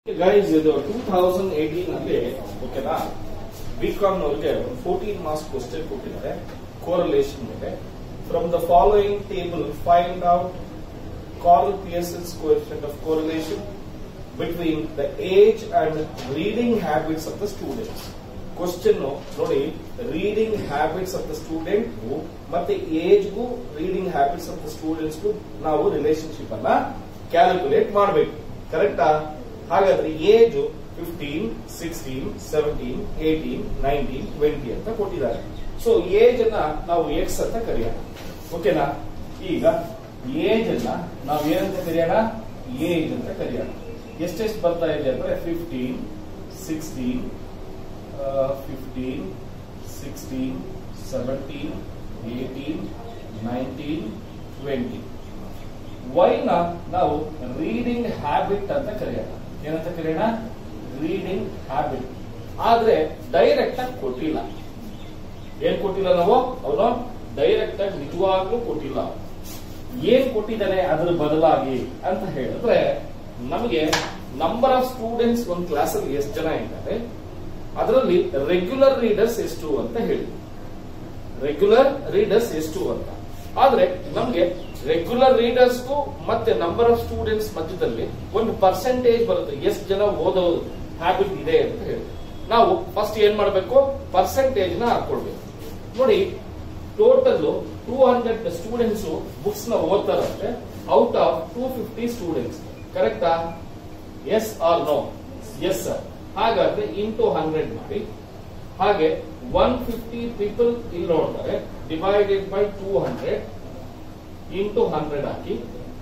Guys ಇದು two thousand eighteen ಅಲ್ಲಿ ಓಕೆನಾ ಬಿಕಾಮ್ ನವ್ರಿಗೆ ಫೋರ್ಟೀನ್ ಮಾರ್ಕ್ಸ್ ಕ್ವಶನ್ ಕೊಟ್ಟಿದ್ದಾರೆ ಕೋರಲೇಷನ್ ಮೇಲೆ from the following table find out Karl Pearson's coefficient of correlation between the age and reading habits of the students question ನೋಡಿ reading habits of the student ಮತ್ತೆ ಏಜ್ಗೂ reading habits of the ಸ್ಟೂಡೆಂಟ್ಸ್ಗೂ ನಾವು relationship ಅನ್ನ calculate ಮಾಡಬೇಕು ಕರೆಕ್ಟಾ ಹಾಗಾದ್ರೆ age fifteen sixteen seventeen eighteen nineteen twenty ಅಂತ ಕೊಟ್ಟಿದ್ದಾರೆ ಸೊ ಏಜ್ ಅನ್ನ ನಾವು ಎಕ್ಸ್ ಅಂತ ಕರೆಯೋಣ ಓಕೆನಾ ಈಗ ಏಜ್ ಅನ್ನ ನಾವು ಏನಂತ ಕರೆಯೋಣ ಏಜ್ ಅಂತ ಕರೆಯೋಣ ಎಷ್ಟೆಷ್ಟು ಬರ್ತಾ ಇದೆ ಅಂದ್ರೆ fifteen sixteen fifteen sixteen seventeen eighteen nineteen twenty ವೈನ ನಾವು ರೀಡಿಂಗ್ ಹ್ಯಾಬಿಟ್ ಅಂತ ಕರೆಯೋಣ ಏನಂತ ಕರೆಯೋಣ ರೀಡಿಂಗ್ ಹ್ಯಾಬಿಟ್ ಆದ್ರೆ ಡೈರೆಕ್ಟ್ ಆಗಿ ಕೊಟ್ಟಿಲ್ಲ ಏನ್ ಕೊಟ್ಟಿಲ್ಲ ನಾವು ಅವನು ಡೈರೆಕ್ಟ್ ಆಗಿ ನಿಜವಾಗ್ಲೂ ಕೊಟ್ಟಿಲ್ಲ ಏನ್ ಕೊಟ್ಟಿದ್ದಾನೆ ಅದರ ಬದಲಾಗಿ ಅಂತ ಹೇಳಿದ್ರೆ ನಮಗೆ ನಂಬರ್ ಆಫ್ ಸ್ಟೂಡೆಂಟ್ಸ್ ಒಂದು ಕ್ಲಾಸ್ ಅಲ್ಲಿ ಎಷ್ಟು ಜನ ಇದ್ದಾರೆ ಅದರಲ್ಲಿ ರೆಗ್ಯುಲರ್ ರೀಡರ್ಸ್ ಎಷ್ಟು ಅಂತ ಹೇಳಿ ರೆಗ್ಯುಲರ್ ರೀಡರ್ಸ್ ಎಷ್ಟು ಅಂತ ಆದ್ರೆ ನಮ್ಗೆ ರೆಗ್ಯುಲರ್ ರೀಡರ್ಸ್ಗೂ ಮತ್ತೆ ನಂಬರ್ ಆಫ್ ಸ್ಟೂಡೆಂಟ್ಸ್ ಮಧ್ಯದಲ್ಲಿ ಒಂದು ಪರ್ಸೆಂಟೇಜ್ ಬರುತ್ತೆ ಎಷ್ಟು ಜನ ಓದೋದು ಹ್ಯಾಬಿಟ್ ಇದೆ ಅಂತ ಹೇಳಿ ನಾವು ಫಸ್ಟ್ ಏನ್ ಮಾಡಬೇಕು ಪರ್ಸೆಂಟೇಜ್ ನ ಹಾಕೊಳ್ಬೇಕು ನೋಡಿ total two hundred students books ನ ಓದ್ತಾರಂತೆ out of two fifty students ಕರೆಕ್ಟಾ yes or no yes sir ಹಾಗಾದ್ರೆ ಇಂಟು ಹಂಡ್ರೆಡ್ ಮಾಡಿ ಹಾಗೆ ಒನ್ ಫಿಫ್ಟಿ ಪೀಪಲ್ ಇಲ್ಲಿ ನೋಡ್ತಾರೆ divided by two hundred into hundred ಹಾಕಿ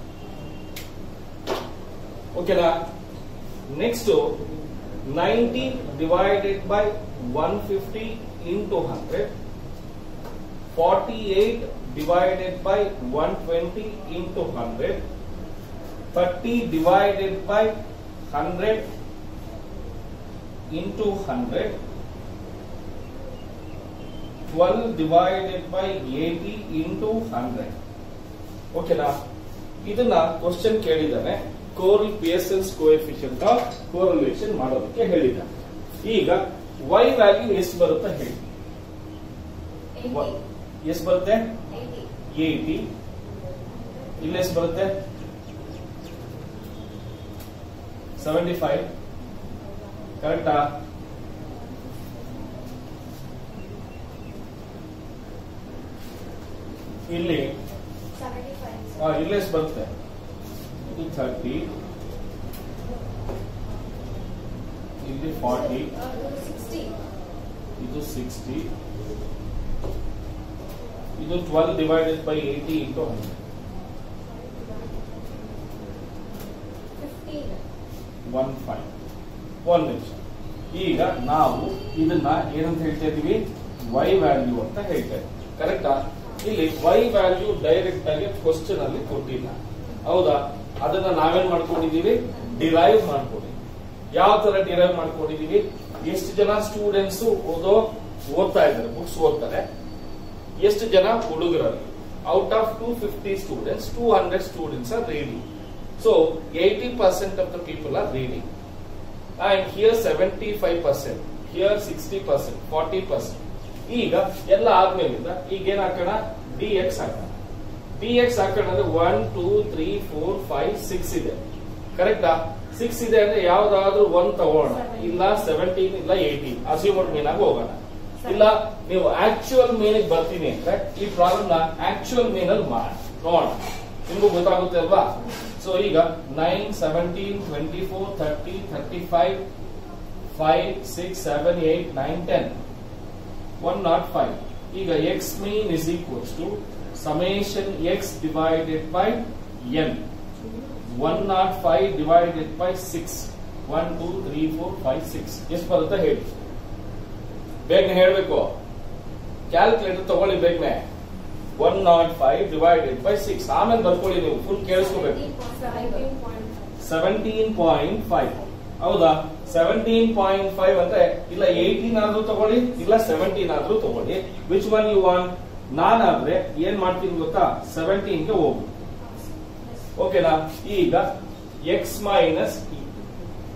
ಓಕೆನಾ next ninety divided by one fifty into hundred forty eight divided by one twenty into hundred thirty divided by hundred into hundred twelve divided by eighty into hundred ಓಕೆನಾ ಇದನ್ನ question ಕೇಳಿದ್ದಾನೆ Karl Pearson's coefficient of correlation ಮಾಡೋದಕ್ಕೆ ಹೇಳಿದ್ದಾನೆ ಈಗ Y value ಎಷ್ಟು ಬರುತ್ತೆ ಹೇಳಿ ಎಷ್ಟು ಬರುತ್ತೆ ಏಟಿ ಇಲ್ಲಿ ಎಷ್ಟು ಬರುತ್ತೆ ಸೆವೆಂಟಿ ಫೈವ್ ಕರೆಕ್ಟಾ ಇಲ್ಲಿ ಆ, ಇಲ್ಲಿ ಎಷ್ಟು ಬರುತ್ತೆ ಇದು ಥರ್ಟಿ ಇಲ್ಲಿ ಫಾರ್ಟಿ ಇದು ಸಿಕ್ಸ್ಟಿ ಇದು twelve divided by eighty into hundred one five ಒಂದ್ ನಿಮಿಷ ಈಗ ನಾವು ಇದನ್ನ ಏನಂತ ಹೇಳ್ತಾ ಇದೀವಿ ವೈ ವ್ಯಾಲ್ಯೂ ಅಂತ ಹೇಳ್ತೇವೆ ಕರೆಕ್ಟಾ ಇಲ್ಲಿ ವೈ ವ್ಯಾಲ್ಯೂ ಡೈರೆಕ್ಟ್ ಆಗಿ ಕ್ವಶನ್ ಅಲ್ಲಿ ಕೊಟ್ಟಿಲ್ಲ ಹೌದಾ ಅದನ್ನ ನಾವೇನ್ ಮಾಡ್ಕೊಂಡಿದೀವಿ ಡಿರೈವ್ ಮಾಡ್ಕೊಂಡಿದೀವಿ ಯಾವ ತರ ಡಿರೈವ್ ಮಾಡ್ಕೊಂಡಿದೀವಿ ಎಷ್ಟು ಜನ ಸ್ಟೂಡೆಂಟ್ಸ್ ಓದೋ ಓದ್ತಾ ಇದ್ದಾರೆ ಬುಕ್ಸ್ ಓದ್ತಾರೆ ಎಷ್ಟು ಜನ ಹುಡುಗರಲ್ಲಿ out of two fifty students two hundred students are reading so eighty percent of the people are reading and here seventy five percent here sixty percent forty percent ಈಗ ಎಲ್ಲ ಆದ್ಮೇಲಿಂದ ಈಗ ಏನ್ ಹಾಕೋಣ ಡಿ ಎಕ್ಸ್ ಹಾಕೋಣ ಡಿ ಎಕ್ಸ್ ಹಾಕೋಣ ಅಂದ್ರೆ one two three four five six ಇದೆ ಕರೆಕ್ಟಾ ಸಿಕ್ಸ್ ಇದೆ ಅಂದ್ರೆ ಯಾವ್ದಾದ್ರು ಒನ್ ತಗೋಣ ಇಲ್ಲ ಸೆವೆಂಟೀನ್ ಇಲ್ಲ ಏಯ್ಟೀನ್ ಅಸ್ಯೂಮಡ್ ಮೀನ್ ಆಗಿ ಹೋಗೋಣ ಇಲ್ಲ ನೀವು ಆಕ್ಚುಯಲ್ ಮೀನಿಗೆ ಬರ್ತೀನಿ ಅಂದ್ರೆ ಈ ಪ್ರಾಬ್ಲಮ್ ನ ಆಕ್ಚುಯಲ್ ಮೀನ್ ಅಲ್ಲಿ ಮಾಡಿ ನೋಡೋಣ ನಿಮ್ಗೂ ಗೊತ್ತಾಗುತ್ತೆ ಅಲ್ವಾ ಸೊ ಈಗ nine seventeen twenty four thirty thirty five five six seven eight nine ten one not five ಈಗ X mean is equals to summation X divided by N one not five divided by six one two three four five six ಎಷ್ಟು ಬರುತ್ತೆ ಹೇಳಿ ಬೇಗನೆ ಹೇಳಬೇಕು calculator ತಗೊಳ್ಳಿ ಬೇಗನೆ one not five divided by six ಆಮೇಲೆ ಬರ್ಕೊಳ್ಳಿ ನೀವು ಫುಲ್ ಕೇಳಿಸ್ಕೋಬೇಕು ಸೆವೆಂಟೀನ್ ಪಾಯಿಂಟ್ ಫೈವ್ ಹೌದಾ ಸೆವೆಂಟೀನ್ ಪಾಯಿಂಟ್ ಫೈವ್ ಅಂದ್ರೆ ಇಲ್ಲ ಏಯ್ಟೀನ್ ಆದ್ರೂ ತಗೊಳ್ಳಿ ಇಲ್ಲ ಸೆವೆಂಟೀನ್ ಆದ್ರೂ ತಗೊಳ್ಳಿ ವಿಚ್ ಒನ್ ಯು ವಾಂಟ್ ನಾನಾದ್ರೆ ಏನ್ ಮಾಡ್ತೀನಿ ಗೊತ್ತಾ ಸೆವೆಂಟೀನ್ ಗೆ ಹೋಗು ಓಕೆನಾ ಈಗ ಎಕ್ಸ್ ಮೈನಸ್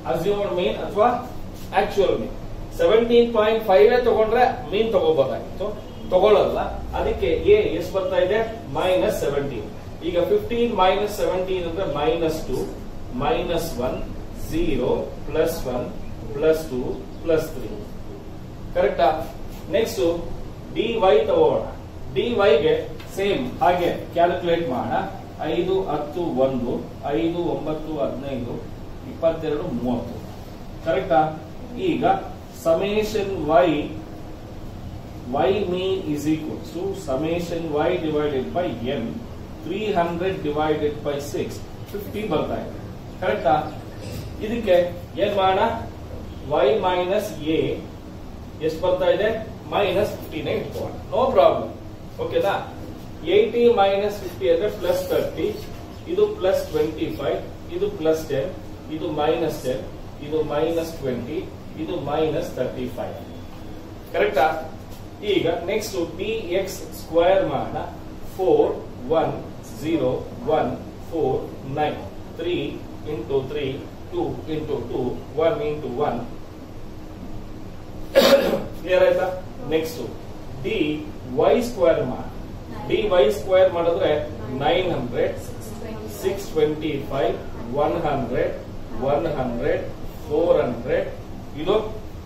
ಅಸ್ಯೂಮ್ಡ್ ಮೀನ್ ಅಥವಾ actual mean seventeen point five ತಗೊಂಡ್ರೆ ಮೀನ್ ತಗೋಬಹುದಾಗಿತ್ತು ತಗೊಳ್ಳಲ್ಲ ಅದಕ್ಕೆ ಎ ಎಷ್ಟು ಬರ್ತಾ ಇದೆ ಮೈನಸ್ ಸೆವೆಂಟೀನ್ ಈಗ ಫಿಫ್ಟೀನ್ ಮೈನಸ್ ಸೆವೆಂಟೀನ್ ಅಂದ್ರೆ minus two minus one zero plus one plus two plus three ಕರೆಕ್ಟಾ ನೆಕ್ಸ್ಟ್ ಡಿ ವೈ ತಗೋಣ ಡಿ ವೈಗೆ ಸೇಮ್ ಹಾಗೆ ಕ್ಯಾಲ್ಕುಲೇಟ್ ಮಾಡೋಣ ಐದು ಹತ್ತು ಒಂದು ಐದು ಒಂಬತ್ತು ಹದಿನೈದು ಇಪ್ಪತ್ತೆರಡು ಮೂವತ್ತು ಕರೆಕ್ಟಾ ಈಗ summation Y Y mean is equals to summation Y divided by N three hundred divided by six fifty ಬರ್ತಾ ಇದೆ ಕರೆಕ್ಟಾ ಇದಕ್ಕೆ ಏನ್ ಮಾಡೋಣ ವೈ ಮೈನಸ್ ಎ ಎಷ್ಟು ಬರ್ತಾ ಇದೆ ಮೈನಸ್ ಫಿಫ್ಟಿನೇ ಇಟ್ಕೋಣ ನೋ ಪ್ರಾಬ್ಲಮ್ ಓಕೆನಾ ಏಯ್ಟಿ ಮೈನಸ್ ಫಿಫ್ಟಿ ಅಂದ್ರೆ ಪ್ಲಸ್ ತರ್ಟಿ ಇದು ಪ್ಲಸ್ ಟ್ವೆಂಟಿ ಫೈವ್ ಇದು ಪ್ಲಸ್ ಟೆನ್ ಇದು ಮೈನಸ್ ಟೆನ್ ಇದು ಮೈನಸ್ ಟ್ವೆಂಟಿ ಇದು ಮೈನಸ್ ತರ್ಟಿ ಫೈವ್ ಕರೆಕ್ಟಾ ಈಗ ನೆಕ್ಸ್ಟ್ ಡಿ ಎಕ್ಸ್ ಸ್ಕ್ವೇರ್ ಮಾಡೋಣ four one zero one four nine three into three two into two one into one clear ಆಯ್ತಾ next D Y square ಮಾಡಿ D Y square ಮಾಡಿದ್ರೆ nine hundred six twenty five one hundred one hundred four hundred ಇದು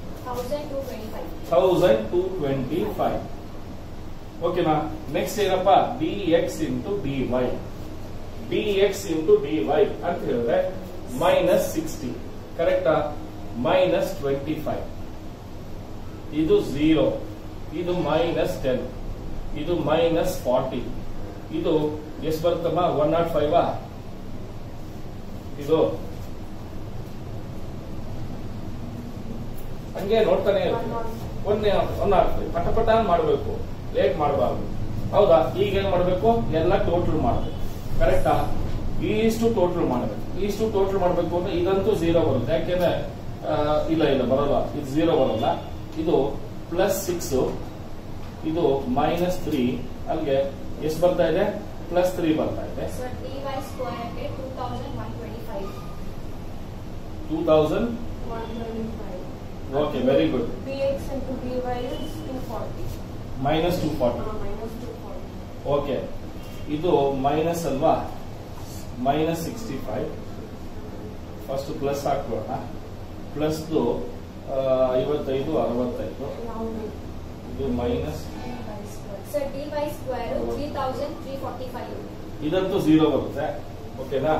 thousand two twenty five ಓಕೆನಾ next ಏನಪ್ಪ D X into D Y D X into D Y ಅಂತ ಹೇಳಿದ್ರೆ minus sixty ಕರೆಕ್ಟಾ minus twenty five ಇದು zero ಇದು minus ten ಇದು minus forty ಇದು ಎಷ್ಟು ಬರುತ್ತಮ್ಮ ಒನ್ ನಾಟ್ ಫೈವ್ ಇದು ಹಂಗೆ ನೋಡ್ತಾನೆ ಇರ್ತೀನಿ ಒಂದೇ ಒನ್ ನಾಟ್ ಫೈವ್ ಪಟ ಪಟ ಮಾಡಬೇಕು ಲೇಟ್ ಮಾಡಬಾರ್ದು ಹೌದಾ ಈಗ ಏನ್ ಮಾಡಬೇಕು ಎಲ್ಲ ಟೋಟಲ್ ಮಾಡಬೇಕು ಕರೆಕ್ಟಾ ಇಷ್ಟು ಟೋಟಲ್ ಮಾಡಬೇಕು ಇಷ್ಟು ಟೋಟಲ್ ಮಾಡಬೇಕು ಅಂದ್ರೆ ಇದಂತೂ ಝೀರೋ ಬರುತ್ತೆ ಯಾಕೆಂದ್ರೆ ಆ, ಇಲ್ಲ ಇಲ್ಲ ಬರೋಲ್ಲ ಇದು ಝೀರೋ ಬರೋಲ್ಲ ಇದು ಪ್ಲಸ್ ಸಿಕ್ಸ್ ಇದು ಮೈನಸ್ ತ್ರೀ ಅಲ್ಲಿಗೆ ಎಷ್ಟು ಬರ್ತಾ ಇದೆ ಪ್ಲಸ್ ತ್ರೀ ಬರ್ತಾ ಇದೆ two thousand okay very good dx into dy is 240. Minus two forty Uh, minus 240. Okay ಇದು ಮೈನಸ್ ಅಲ್ವಾ minus sixty five first plus ಹಾಕೋಣ ಪ್ಲಸ್ದು ಐವತ್ತೈದು ಅರವತ್ತೈದು Rounded. ಇದು ಮೈನಸ್ Sir, dy square 3345. ಇದಂತೂ ಝೀರೋ ಬರುತ್ತೆ ಓಕೆನಾ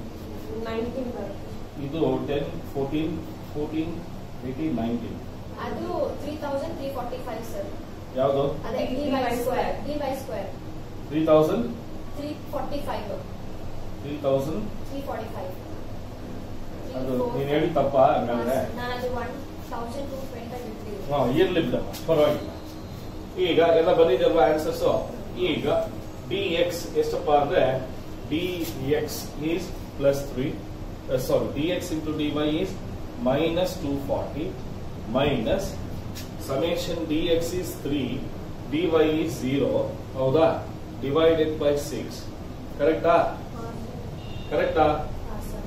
19 ಬರುತ್ತೆ. ಇದು ten fourteen fourteen eighteen nineteen ಅದು 3345 ಸರ್ ಯಾವುದು ಅದೇ dy square dy square three thousand 345 three thousand 345 ಅದು ನೀನ್ ಹೇಳಿ ತಪ್ಪ ಹಂಗಂದ್ರೆ ನಾನು ಅದು 1225 ಇಟ್ಟಿದ್ದೀನಿ ಹಾ ಇರ್ಲಿ ಬಿಡಮ್ಮ ಪರವಾಗಿಲ್ಲ ಈಗ ಎಲ್ಲ ಬಂದಿದೆಲ್ವಾ ಆನ್ಸರ್ಸ್ ಈಗ ಡಿ ಎಕ್ಸ್ ಎಷ್ಟಪ್ಪ ಅಂದ್ರೆ D X is plus three sorry D X into D Y is minus two forty minus summation D X is three D Y is zero ಹೌದಾ ಡಿವೈಡೆಡ್ ಬೈ ಸಿಕ್ಸ್ ಕರೆಕ್ಟಾ ಕರೆಕ್ಟಾ ಹಾಂ sir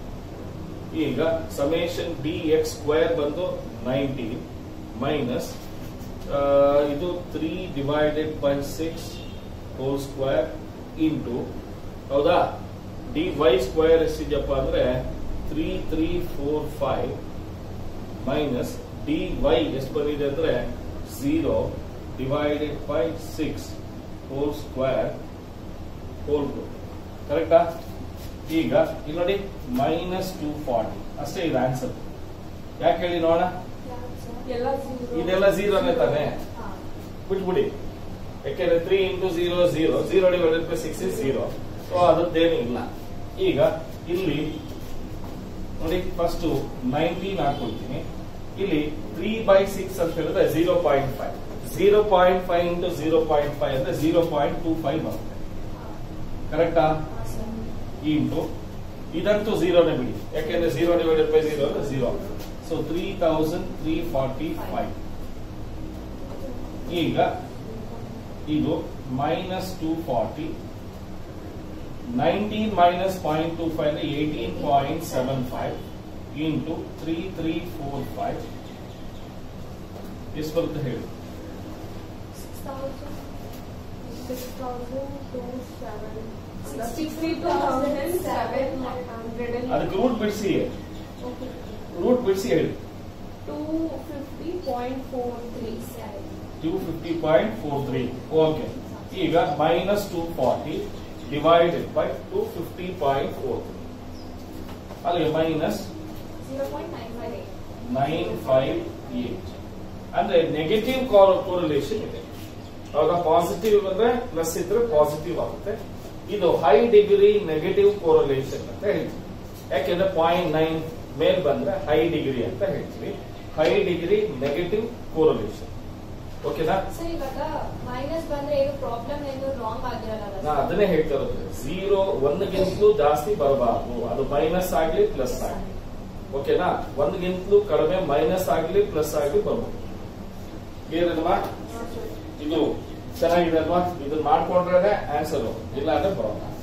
ಈಗ summation D X square ಬಂದು nineteen minus ಇದು three divided by six whole square into ಹೌದಾ D Y square ಎಷ್ಟಿದೆಯಪ್ಪ ಅಂದ್ರೆ three three four five minus D Y ಎಷ್ಟು ಬಂದಿದೆ ಅಂದ್ರೆ zero divided by six whole square whole to ಕರೆಕ್ಟಾ ಈಗ ಇಲ್ಲಿ ನೋಡಿ ಮೈನಸ್ ಟೂ ಫಾರ್ಟಿ ಅಷ್ಟೇ ಇದು ಆನ್ಸರ್ ಯಾಕೆ ಹೇಳಿ ನೋಡೋಣ ಎಲ್ಲ zero. ಇದೆಲ್ಲ ಝೀರೋನೇ ತಾನೆ ಹಾ. ಬಿಟ್ಬಿಡಿ ಯಾಕೆಂದ್ರೆ three into zero zero zero divided by six is zero so ಅದದ್ದೇನು ಇಲ್ಲ ಈಗ ಇಲ್ಲಿ ನೋಡಿ ಫಸ್ಟ್ ನೈನ್ಟೀನ್ ಹಾಕೊಳ್ತೀನಿ ಇಲ್ಲಿ ತ್ರೀ ಬೈ ಸಿಕ್ಸ್ ಅಂತ ಹೇಳಿದ್ರೆ zero point five zero point five into zero point five ಅಂದ್ರೆ ಝೀರೋ ಪಾಯಿಂಟ್ ಟೂ ಫೈವ್ ಬರುತ್ತೆ ಕರೆಕ್ಟಾ ಹಾ, ಸರ್. ಇಂಟು ಇದಂತೂ ಝೀರೋನೇ ಬಿಡಿ ಯಾಕೆಂದ್ರೆ ಝೀರೋ ಡಿವೈಡೆಡ್ ಬೈ ಝೀರೋ ಅಂದ್ರೆ zero so three thousand three forty five ಈಗ ಇದು minus two forty nineteen minus point two five ಅಂದ್ರೆ eighteen point seven five into three three four five ಎಷ್ಟು ಬರುತ್ತೆ ಹೇಳಿ six thousand six thousand two seven sixty two thousand seven hundred ಅದಕ್ಕೆ root ಬಿಡಿಸಿ okay root ಬಿಡಿಸಿ ಹೇಳಿ two fifty point four three seven two fifty point four three okay ಈಗ minus two forty divided by two fifty point four three ಅಲ್ಲಿಗೆ minus zero point nine five eight nine five eight ಅಂದ್ರೆ negative correlation ಇದೆ ಅವಾಗ positive ಬಂದ್ರೆ plus ಇದ್ರೆ positive ಆಗುತ್ತೆ ಇದು high degree negative correlation ಅಂತ ಹೇಳ್ತೀವಿ ಯಾಕೆಂದ್ರೆ ಪಾಯಿಂಟ್ ನೈನ್ ಮೇಲ್ ಬಂದ್ರೆ ಹೈ ಡಿಗ್ರಿ ಅಂತ ಹೇಳ್ತೀವಿ ಹೈ ಡಿಗ್ರಿ ನೆಗೆಟಿವ್ ಕೋರಿಲೇಷನ್ ಓಕೆನಾ ಸರ್ ಇವಾಗ ಮೈನಸ್ ಬಂದ್ರೆ ಏನು ಪ್ರಾಬ್ಲಮ್ ಏನು ರಾಂಗ್ ಆಗಿರಲ್ಲ ನಾ ಅದನ್ನೇ ಹೇಳ್ತಾ ಇರೋದು ಝೀರೋ ಒಂದ್ಗಿಂತಲೂ ಜಾಸ್ತಿ ಬರಬಾರ್ದು ಅದು ಮೈನಸ್ ಆಗ್ಲಿ ಪ್ಲಸ್ ಆಗ್ಲಿ ಓಕೆನಾ ಒಂದ್ಗಿಂತಲೂ ಕಡಿಮೆ ಮೈನಸ್ ಆಗ್ಲಿ ಪ್ಲಸ್ ಆಗ್ಲಿ ಬರ್ಬೋದು ಕ್ಲಿಯರ್ ಅಲ್ವಾ ಇದು ಚೆನ್ನಾಗಿದೆ ಅಲ್ವಾ ಇದನ್ನ ಮಾಡ್ಕೊಂಡ್ರೆ ಆನ್ಸರ್ ಇಲ್ಲ ಅಂದ್ರೆ ಬರೋಲ್ಲ